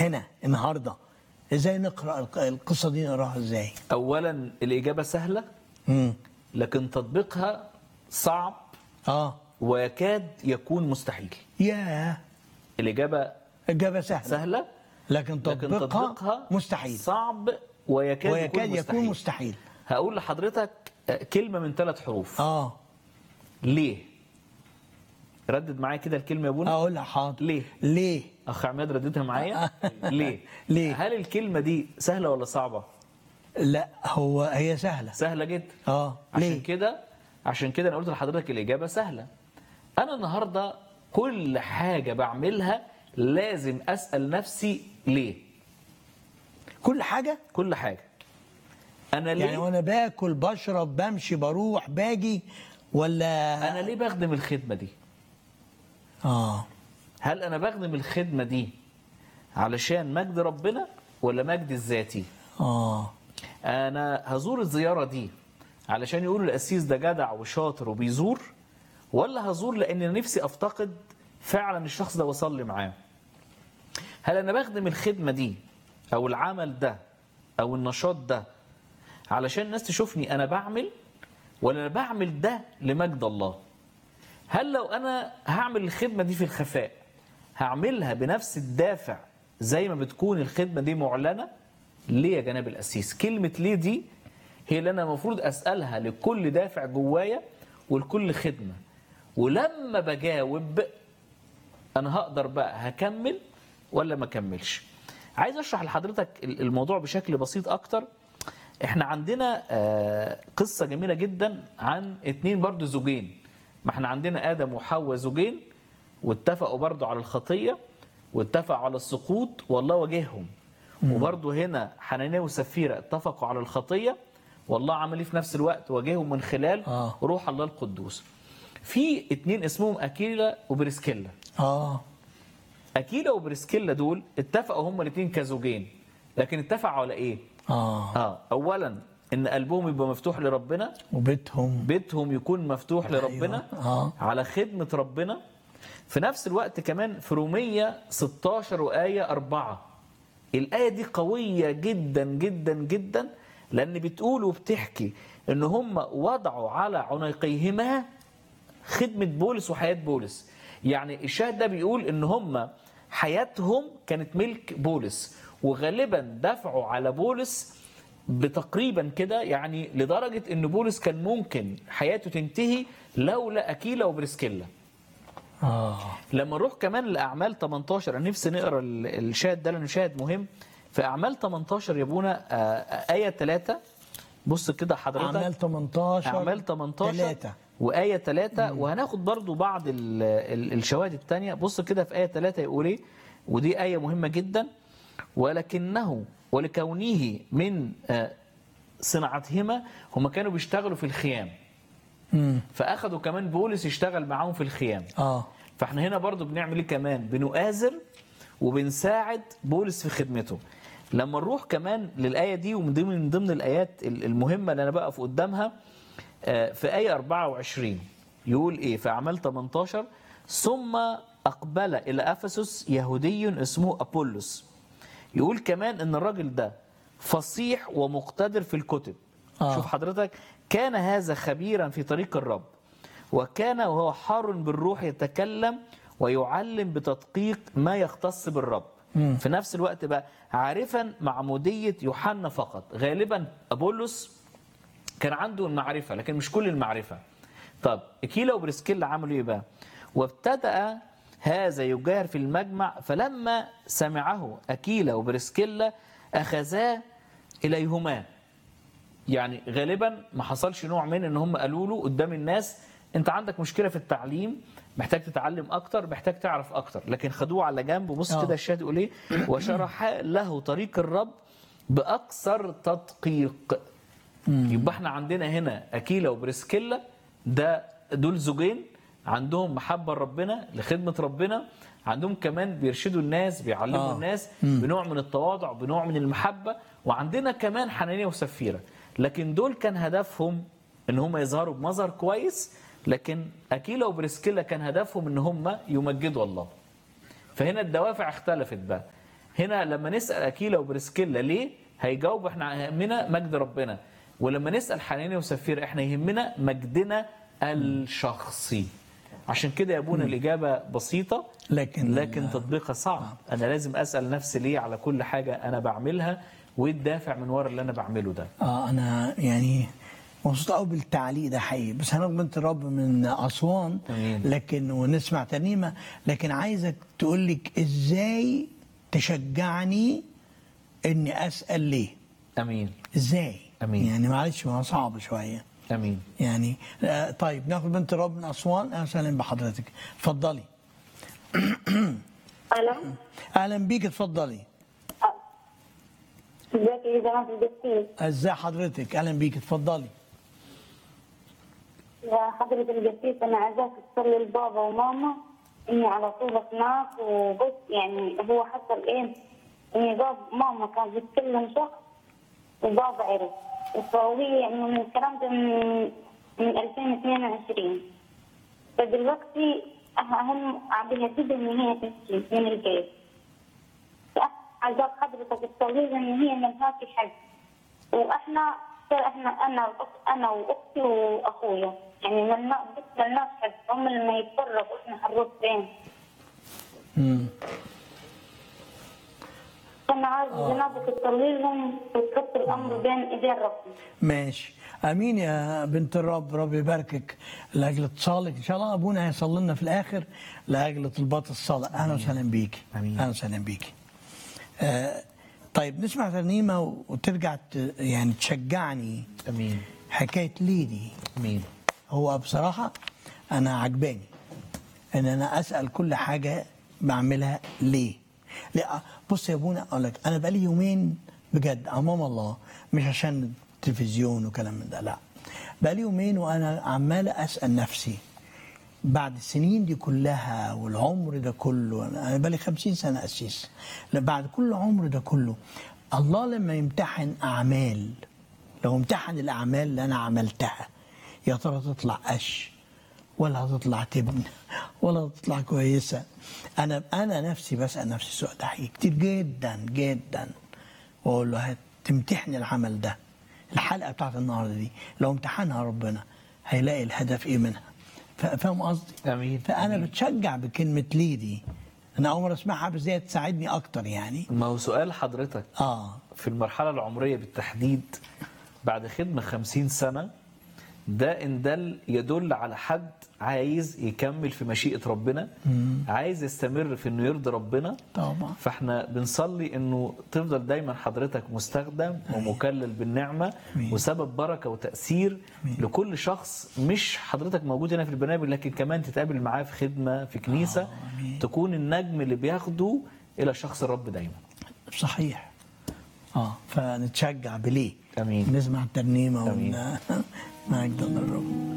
هنا النهارده ازاي نقرا الق- القصه دي نقراها ازاي اولا الاجابه سهله امم لكن تطبيقها صعب اه ويكاد يكون مستحيل يا الاجابه اجابه سهله سهله لكن لكن تطبيقها تطبيقها مستحيل صعب ويكاد, ويكاد يكون مستحيل. يكون مستحيل هقول لحضرتك آه، كلمه من ثلاث حروف اه ليه ردد معايا كده الكلمه يا ابونا اقولها حاضر ليه ليه اخ عماد رددها معايا ليه ليه؟ هل الكلمه دي سهله ولا صعبه لا هو هي سهله سهله جدا اه عشان ليه كده عشان كده انا قلت لحضرتك الاجابه سهله انا النهارده كل حاجه بعملها لازم اسال نفسي ليه كل حاجه كل حاجه انا ليه يعني وانا باكل بشرب بمشي بروح باجي ولا انا ليه بخدم الخدمه دي اه هل انا بخدم الخدمه دي علشان مجد ربنا ولا مجد الذاتي اه انا هزور الزياره دي علشان يقولوا القسيس ده جدع وشاطر وبيزور ولا هزور لان أنا نفسي افتقد فعلا الشخص ده واصلي معاه هل انا بخدم الخدمه دي او العمل ده او النشاط ده علشان الناس تشوفني انا بعمل ولا انا بعمل ده لمجد الله هل لو انا هعمل الخدمه دي في الخفاء هعملها بنفس الدافع زي ما بتكون الخدمه دي معلنه ليه يا جناب القسيس كلمه ليه دي هي اللي انا المفروض اسالها لكل دافع جوايا ولكل خدمه ولما بجاوب انا هقدر بقى هكمل ولا ما اكملش عايز اشرح لحضرتك الموضوع بشكل بسيط اكتر احنا عندنا آه، قصة جميلة جدا عن اتنين برضو زوجين ما احنا عندنا ادم وحواء زوجين واتفقوا برضو على الخطية واتفقوا على السقوط والله واجههم وبرضو هنا حنانيا وسفيرة اتفقوا على الخطية والله عمل ايه في نفس الوقت واجههم من خلال آه. روح الله القدوس في اتنين اسمهم اكيلا وبريسكيلا اه اكيلا وبريسكيلا دول اتفقوا هما الاثنين كزوجين لكن اتفقوا على ايه اه اه اولا ان قلبهم يبقى مفتوح لربنا وبيتهم بيتهم يكون مفتوح لربنا آه. على خدمة ربنا في نفس الوقت كمان في رومية 16 وآية 4 الآية دي قوية جدا جدا جدا لأن بتقول وبتحكي إن هم وضعوا على عنيقيهما خدمة بولس وحياة بولس يعني الشاهد ده بيقول إن هم حياتهم كانت ملك بولس وغالبا دفعوا على بولس بتقريبا كده يعني لدرجة إن بولس كان ممكن حياته تنتهي لولا أكيلا وبريسكيلا اه لما نروح كمان لاعمال 18 انا نفسي نقرا ال- الشاهد ده لانه شاهد مهم في اعمال 18 يا ابونا آه، آه، ايه 3 بص كده حضرتك اعمال 18 اعمال 18 3 وايه 3 وهناخد برضو بعض ال ال الشواهد الثانيه بص كده في ايه 3 يقول ايه ودي ايه مهمه جدا ولكنه ولكونه من آه، صناعتهما هم كانوا بيشتغلوا في الخيام امم فاخدوا كمان بولس يشتغل معاهم في الخيام اه فاحنا هنا برضو بنعمل ايه كمان بنؤازر وبنساعد بولس في خدمته لما نروح كمان للآية دي ومن ضمن من ضمن الآيات المهمة اللي أنا بقف قدامها آه، في آية 24 يقول إيه في أعمال 18 ثم أقبل إلى أفسس يهودي اسمه أبولس يقول كمان إن الراجل ده فصيح ومقتدر في الكتب آه. شوف حضرتك كان هذا خبيرا في طريق الرب وكان وهو حار بالروح يتكلم ويعلم بتدقيق ما يختص بالرب في نفس الوقت بقى عارفا معمودية يوحنا فقط غالبا أبولس كان عنده المعرفة لكن مش كل المعرفة طب إكيلا وبريسكيلا عملوا إيه بقى وابتدأ هذا يجاهر في المجمع فلما سمعه أكيلا وبريسكيلا أخذا إليهما يعني غالبا ما حصلش نوع من ان هم قالوا له قدام الناس انت عندك مشكله في التعليم محتاج تتعلم اكتر محتاج تعرف اكتر لكن خدوه على جنب وبص آه. كده الشاهد يقول ايه وشرح له طريق الرب باكثر تدقيق يبقى احنا عندنا هنا اكيلا وبريسكيلا ده دول زوجين عندهم محبه لربنا لخدمه ربنا عندهم كمان بيرشدوا الناس بيعلموا آه. آه. الناس بنوع من التواضع بنوع من المحبه وعندنا كمان حنانيا وسفيره لكن دول كان هدفهم ان هم يظهروا بمظهر كويس لكن اكيلا وبريسكيلا كان هدفهم ان هم يمجدوا الله فهنا الدوافع اختلفت بقى هنا لما نسال اكيلا وبرسكيلا ليه هيجاوب احنا يهمنا مجد ربنا ولما نسال حنانيا وسفير احنا يهمنا مجدنا الشخصي عشان كده يا ابونا الاجابه بسيطه لكن- لكن تطبيقها صعب انا لازم اسال نفسي ليه على كل حاجه انا بعملها وايه الدافع من ورا اللي انا بعمله ده اه انا يعني مبسوط قوي بالتعليق ده حقيقي بس انا بنت الرب من اسوان أمين. لكن ونسمع ترنيمه لكن عايزك تقول لك ازاي تشجعني اني اسال ليه امين ازاي أمين. يعني معلش ما هو صعب شويه امين يعني آه طيب ناخد بنت الرب من اسوان اهلا وسهلا بحضرتك اتفضلي ألو اهلا بيك اتفضلي ازيك يا جماعة الجسيس ازاي حضرتك اهلا بيك اتفضلي يا حضرة الجسيس أنا عايزاك تصلي لبابا وماما إني على طول هناك وبص يعني هو حصل إيه إني باب ماما كان بتكلم شخص وبابا عرف فهي يعني من الكلام ده من من 2022 فدلوقتي هم عم بيهددوا إن هي تمشي من البيت عايزاك حضرتك تصلي لها إن هي ملهاش حق واحنا احنا انا وأخ- انا واختي واخويا يعني ملنا بس ملناش حد هم لما يتفرقوا احنا هنروح فين؟ مم. فانا عايز جنابك تصلي لهم وتحط الامر بين ايدين ربنا. ماشي امين يا بنت الرب رب يباركك لاجل اتصالك ان شاء الله ابونا هيصلي لنا في الاخر لاجل طلبات الصلاه اهلا وسهلا بيك آمين. اهلا وسهلا بيك آه طيب نسمع ترنيمه وترجع ت- يعني تشجعني امين حكايه ليه دي امين هو بصراحه انا عجباني ان انا اسال كل حاجه بعملها ليه لا بص يا ابونا اقول لك انا بقالي يومين بجد امام الله مش عشان التلفزيون وكلام من ده لا بقالي يومين وانا عمال اسال نفسي بعد السنين دي كلها والعمر ده كله انا بقالي خمسين سنه قسيس لا، بعد كل العمر ده كله الله لما يمتحن اعمال لو امتحن الاعمال اللي انا عملتها يا ترى تطلع قش ولا هتطلع تبن ولا هتطلع كويسه انا انا نفسي بسال نفسي السؤال ده حقيقي كتير جدا جدا واقول له هتمتحني العمل ده الحلقه بتاعت النهارده دي لو امتحنها ربنا هيلاقي الهدف ايه منها ف- فاهم قصدي؟ امين فانا أمين. بتشجع بكلمه ليه دي انا اول مره اسمعها بس دي تساعدني اكتر يعني ما هو سؤال حضرتك اه في المرحلة العمرية بالتحديد بعد خدمة خمسين سنة ده إن دل يدل على حد عايز يكمل في مشيئة ربنا عايز يستمر في انه يرضي ربنا طبعا فاحنا بنصلي انه تفضل دايما حضرتك مستخدم ومكلل بالنعمه أمين. وسبب بركه وتاثير لكل شخص مش حضرتك موجود هنا في البرنامج لكن كمان تتقابل معاه في خدمه في كنيسه آه، أمين. تكون النجم اللي بياخده الى شخص الرب دايما صحيح اه فنتشجع بليه امين نسمع الترنيمه أمين. ون... مجد الرب